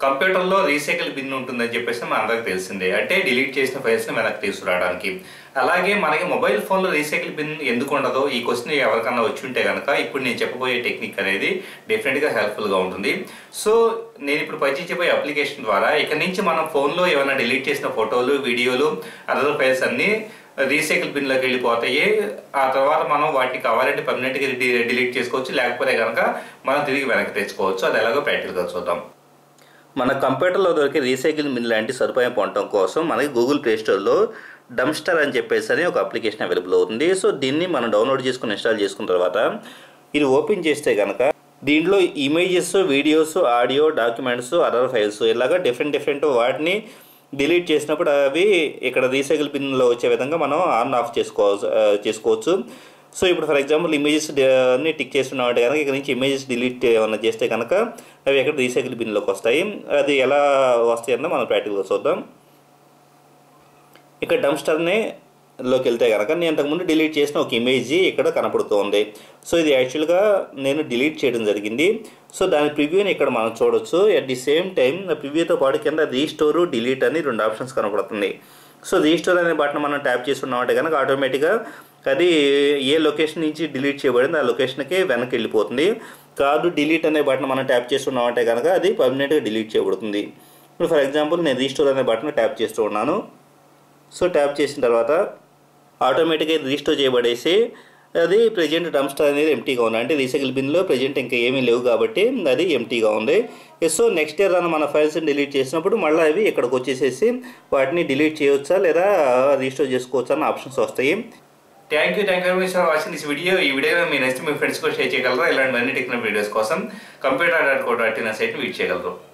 కంప్యూటర్లో recycle bin ఉంటుందని చెప్పేసి మన అందరికి తెలిసిందే అంటే డిలీట్ చేసిన ఫైల్స్ని వెనక్కి తీసుకురావడానికి అలాగే మనకి మొబైల్ ఫోన్లో రీసైకిల్ బిన్ ఎందుకు ఉండదో ఈ క్వశ్చన్ ఎవరికన్నా వచ్చి ఉంటే కనుక ఇప్పుడు నేను చెప్పబోయే టెక్నిక్ అనేది డెఫినెట్గా హెల్ప్ఫుల్గా ఉంటుంది సో నేను ఇప్పుడు పరిచయం చెప్పే అప్లికేషన్ ద్వారా ఇక నుంచి మనం ఫోన్లో ఏమైనా డిలీట్ చేసిన ఫోటోలు వీడియోలు అదర్ ఫైల్స్ అన్నీ రీసైకిల్ బిన్లోకి వెళ్ళిపోతాయి ఆ తర్వాత మనం వాటిని కావాలంటే పర్మనెంట్గా డిలీట్ చేసుకోవచ్చు లేకపోతే కనుక మనం తిరిగి వెనక్కి తెచ్చుకోవచ్చు అది ఎలాగో ప్రాక్టికల్గా చూద్దాం మన కంప్యూటర్లో దొరికే రీసైకిల్ బిన్ లాంటి సదుపాయం పొందడం కోసం మనకి గూగుల్ ప్లే స్టోర్లో డంస్టర్ అని చెప్పేసి అని ఒక అప్లికేషన్ అవైలబుల్ అవుతుంది సో దీన్ని మనం డౌన్లోడ్ చేసుకుని ఇన్స్టాల్ చేసుకున్న తర్వాత ఇది ఓపెన్ చేస్తే కనుక దీంట్లో images videos audio documents other files ఇలాగా డిఫరెంట్ డిఫరెంట్ వాటిని డిలీట్ చేసినప్పుడు అవి ఇక్కడ రీసైకిల్ బిన్లో వచ్చే విధంగా మనం ఆన్ ఆఫ్ చేసుకోవచ్చు చేసుకోవచ్చు సో ఇప్పుడు ఫర్ ఎగ్జాంపుల్ ఇమేజెస్ అన్ని టిక్ చేస్తున్నామంటే కనుక ఇక్కడ నుంచి ఇమేజెస్ డిలీట్ ఏమన్నా చేస్తే కనుక అవి ఎక్కడ రీసైకిల్ బిన్లోకి వస్తాయి అది ఎలా వస్తాయి అన్న మనం ప్రాక్టికల్గా చూద్దాం ఇక్కడ డంస్టర్ని లోకి వెళ్తే కనుక నేను అంతకుముందు డిలీట్ చేసిన ఒక ఇమేజ్ ఇక్కడ కనపడుతోంది సో ఇది యాక్చువల్గా నేను డిలీట్ చేయడం జరిగింది సో దాని ప్రివ్యూని ఇక్కడ మనం చూడొచ్చు అట్ ది సేమ్ టైం ప్రివ్యూతో పాటు కింద రీస్టోర్ డిలీట్ అని రెండు ఆప్షన్స్ కనపడుతుంది సో రీస్టోర్ అనే బటన్ మనం ట్యాప్ చేస్తున్నామంటే కనుక ఆటోమేటిక్గా అది ఏ లొకేషన్ నుంచి డిలీట్ చేయబడింది ఆ లొకేషన్కి వెనక్కి వెళ్ళిపోతుంది కాదు డిలీట్ అనే బటన్ మనం ట్యాప్ చేస్తున్నామంటే కనుక అది పర్మనెంట్గా డిలీట్ చేయబడుతుంది ఇప్పుడు ఫర్ ఎగ్జాంపుల్ నేను రీస్టోర్ అనే బటన్ ట్యాప్ చేస్తూ ఉన్నాను సో ట్యాప్ చేసిన తర్వాత ఆటోమేటిక్గా రీస్టోర్ చేయబడేసి అది ప్రజెంట్ డంప్స్టర్ అనేది ఎంటీగా ఉంది అంటే రీసైకిల్ బిన్లో ప్రజెంట్ ఇంకా ఏమీ లేవు కాబట్టి అది ఎంటీగా ఉంది సో నెక్స్ట్ ఇయర్ అన్న మన ఫైల్స్ని డిలీట్ చేసినప్పుడు మళ్ళీ అవి ఇక్కడికి వచ్చేసేసి వాటిని డిలీట్ చేయవచ్చా లేదా రీస్టోర్ చేసుకోవచ్చా అన్న ఆప్షన్స్ వస్తాయి thank you thank you very much for watching this video ఈ వీడియో మీ నెక్స్ట్ మీ ఫ్రెండ్స్ కూడా షేర్ చేయగలరు ఇలాంటి అన్ని టెక్నికల్ వీడియోస్ కోసం computer dot co dot in సైట్ని విజిట్ చేయగలరు